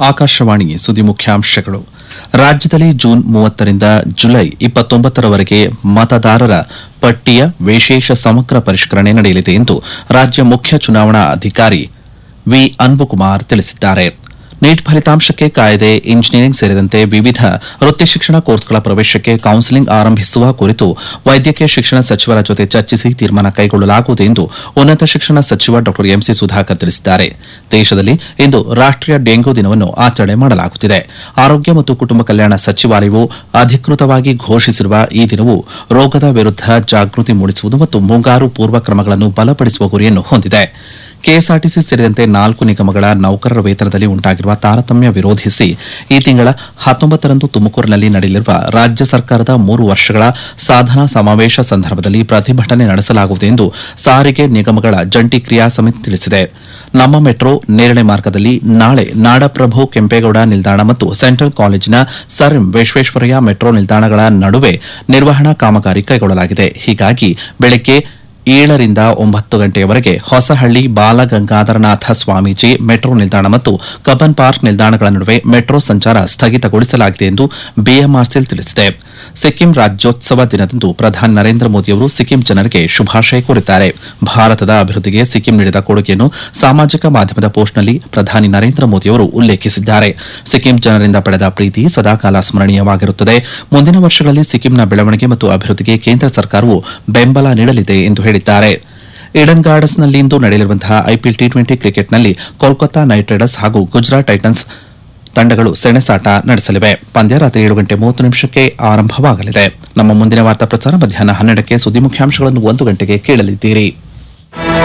ಆಕಾಶವಾಣಿ ಸುದ್ದಿ ಮುಖ್ಯಾಂಶಗಳು ರಾಜ್ಯದಲ್ಲಿ ಜೂನ್ ಮೂವತ್ತರಿಂದ ಜುಲೈ ಇಪ್ಪತ್ತೊಂಬತ್ತರವರೆಗೆ ಮತದಾರರ ಪಟ್ಟಿಯ ವಿಶೇಷ ಸಮಗ್ರ ಪರಿಷ್ಕರಣೆ ನಡೆಯಲಿದೆ ಎಂದು ರಾಜ್ಯ ಮುಖ್ಯ ಚುನಾವಣಾ ಅಧಿಕಾರಿ ವಿ ಅನ್ಬುಕುಮಾರ್ ತಿಳಿಸಿದ್ದಾರೆ ನೀಟ್ ಫಲಿತಾಂಶಕ್ಕೆ ಕಾಯ್ದೆ ಇಂಜಿನಿಯರಿಂಗ್ ಸೇರಿದಂತೆ ವಿವಿಧ ವೃತ್ತಿ ಶಿಕ್ಷಣ ಕೋರ್ಸ್ಗಳ ಪ್ರವೇಶಕ್ಕೆ ಕೌನ್ಸೆಲಿಂಗ್ ಆರಂಭಿಸುವ ಕುರಿತು ವೈದ್ಯಕೀಯ ಶಿಕ್ಷಣ ಸಚಿವರ ಜೊತೆ ಚರ್ಚಿಸಿ ತೀರ್ಮಾನ ಕೈಗೊಳ್ಳಲಾಗುವುದು ಎಂದು ಉನ್ನತ ಶಿಕ್ಷಣ ಸಚಿವ ಡಾ ಎಂಸಿ ಸುಧಾಕರ್ ತಿಳಿಸಿದ್ದಾರೆ ದೇಶದಲ್ಲಿ ಇಂದು ರಾಷ್ಟೀಯ ಡೆಂಗು ದಿನವನ್ನು ಆಚರಣೆ ಮಾಡಲಾಗುತ್ತಿದೆ ಆರೋಗ್ಯ ಮತ್ತು ಕುಟುಂಬ ಕಲ್ಯಾಣ ಸಚಿವಾಲಯವು ಅಧಿಕೃತವಾಗಿ ಘೋಷಿಸಿರುವ ಈ ದಿನವು ರೋಗದ ವಿರುದ್ಧ ಜಾಗೃತಿ ಮೂಡಿಸುವುದು ಮತ್ತು ಮುಂಗಾರು ಪೂರ್ವ ಕ್ರಮಗಳನ್ನು ಬಲಪಡಿಸುವ ಗುರಿಯನ್ನು ಹೊಂದಿದೆ ಕೆಎಸ್ಆರ್ಟಿಸಿ ಸೇರಿದಂತೆ ನಾಲ್ಕು ನಿಗಮಗಳ ನೌಕರರ ವೇತನದಲ್ಲಿ ಉಂಟಾಗಿರುವ ತಾರತಮ್ಯ ವಿರೋಧಿಸಿ ಈ ತಿಂಗಳ ಹತ್ತೊಂಬತ್ತರಂದು ತುಮಕೂರಿನಲ್ಲಿ ನಡೆಯಲಿರುವ ರಾಜ್ಯ ಸರ್ಕಾರದ ಮೂರು ವರ್ಷಗಳ ಸಾಧನಾ ಸಮಾವೇಶ ಸಂದರ್ಭದಲ್ಲಿ ಪ್ರತಿಭಟನೆ ನಡೆಸಲಾಗುವುದು ಎಂದು ಸಾರಿಗೆ ನಿಗಮಗಳ ಜಂಟಿ ಕ್ರಿಯಾ ಸಮಿತಿ ತಿಳಿಸಿದೆ ನಮ್ಮ ಮೆಟ್ರೋ ನೇರಳೆ ಮಾರ್ಗದಲ್ಲಿ ನಾಳೆ ನಾಡಪ್ರಭು ಕೆಂಪೇಗೌಡ ನಿಲ್ದಾಣ ಮತ್ತು ಸೆಂಟ್ರಲ್ ಕಾಲೇಜಿನ ಸರ್ ಎಂ ವಿಶ್ವೇಶ್ವರಯ್ಯ ಮೆಟ್ರೋ ನಿಲ್ದಾಣಗಳ ನಡುವೆ ನಿರ್ವಹಣಾ ಕಾಮಗಾರಿ ಕೈಗೊಳ್ಳಲಾಗಿದೆ ಹೀಗಾಗಿ ಬೆಳಗ್ಗೆ ಏಳರಿಂದ ಒಂಬತ್ತು ಗಂಟೆಯವರೆಗೆ ಹೊಸಹಳ್ಳಿ ಬಾಲಗಂಗಾಧರನಾಥ ಸ್ವಾಮೀಜಿ ಮೆಟ್ರೋ ನಿಲ್ದಾಣ ಮತ್ತು ಕಬ್ಬನ್ ಪಾರ್ಕ್ ನಿಲ್ದಾಣಗಳ ನಡುವೆ ಮೆಟ್ರೋ ಸಂಚಾರ ಸ್ಥಗಿತಗೊಳಿಸಲಾಗಿದೆ ಎಂದು ಬಿಎಂಆರ್ಸಿಎಲ್ ತಿಳಿಸಿದೆ ಸಿಕ್ಕಿಂ ರಾಜ್ಯೋತ್ಸವ ದಿನದಂದು ಪ್ರಧಾನಿ ನರೇಂದ್ರ ಮೋದಿಯವರು ಸಿಕ್ಕಿಂ ಜನರಿಗೆ ಶುಭಾಶಯ ಕೋರಿದ್ದಾರೆ ಭಾರತದ ಅಭಿವೃದ್ಧಿಗೆ ಸಿಕ್ಕಿಂ ನೀಡಿದ ಕೊಡುಗೆಯನ್ನು ಸಾಮಾಜಿಕ ಮಾಧ್ಯಮದ ಪೋಸ್ಟ್ನಲ್ಲಿ ಪ್ರಧಾನಿ ನರೇಂದ್ರ ಮೋದಿಯವರು ಉಲ್ಲೇಖಿಸಿದ್ದಾರೆ ಸಿಕ್ಕಿಂ ಜನರಿಂದ ಪಡೆದ ಪ್ರೀತಿ ಸದಾಕಾಲ ಸ್ಮರಣೀಯವಾಗಿರುತ್ತದೆ ಮುಂದಿನ ವರ್ಷಗಳಲ್ಲಿ ಸಿಕ್ಕಿಂನ ಬೆಳವಣಿಗೆ ಮತ್ತು ಅಭಿವೃದ್ಧಿಗೆ ಕೇಂದ್ರ ಸರ್ಕಾರವು ಬೆಂಬಲ ನೀಡಲಿದೆ ಎಂದು ಹೇಳಿದ್ದಾರೆ ಈಡನ್ ಗಾರ್ಡನ್ಸ್ನಲ್ಲಿಂದು ನಡೆಯಲಿರುವಂತಹ ಐಪಿಎಲ್ ಟಿ ಟ್ವೆಂಟಿ ಕ್ರಿಕೆಟ್ನಲ್ಲಿ ಕೋಲ್ಕತಾ ನೈಟ್ ರೈಡರ್ಸ್ ಹಾಗೂ ಗುಜರಾತ್ ಟೈಟನ್ಸ್ ತಂಡಗಳು ಸೆಣಸಾಟ ನಡೆಸಲಿವೆ ಪಂದ್ಯ ರಾತ್ರಿ ಏಳು ಗಂಟೆ ಮೂವತ್ತು ನಿಮಿಷಕ್ಕೆ ಆರಂಭವಾಗಲಿದೆ ನಮ್ಮ ಮುಂದಿನ ವಾರ್ತಾ ಪ್ರಸಾರ ಮಧ್ಯಾಹ್ನ ಹನ್ನೆರಡಕ್ಕೆ ಸುದ್ದಿ ಮುಖ್ಯಾಂಶಗಳನ್ನು ಒಂದು ಗಂಟೆಗೆ ಕೇಳಲಿದ್ದೀರಿ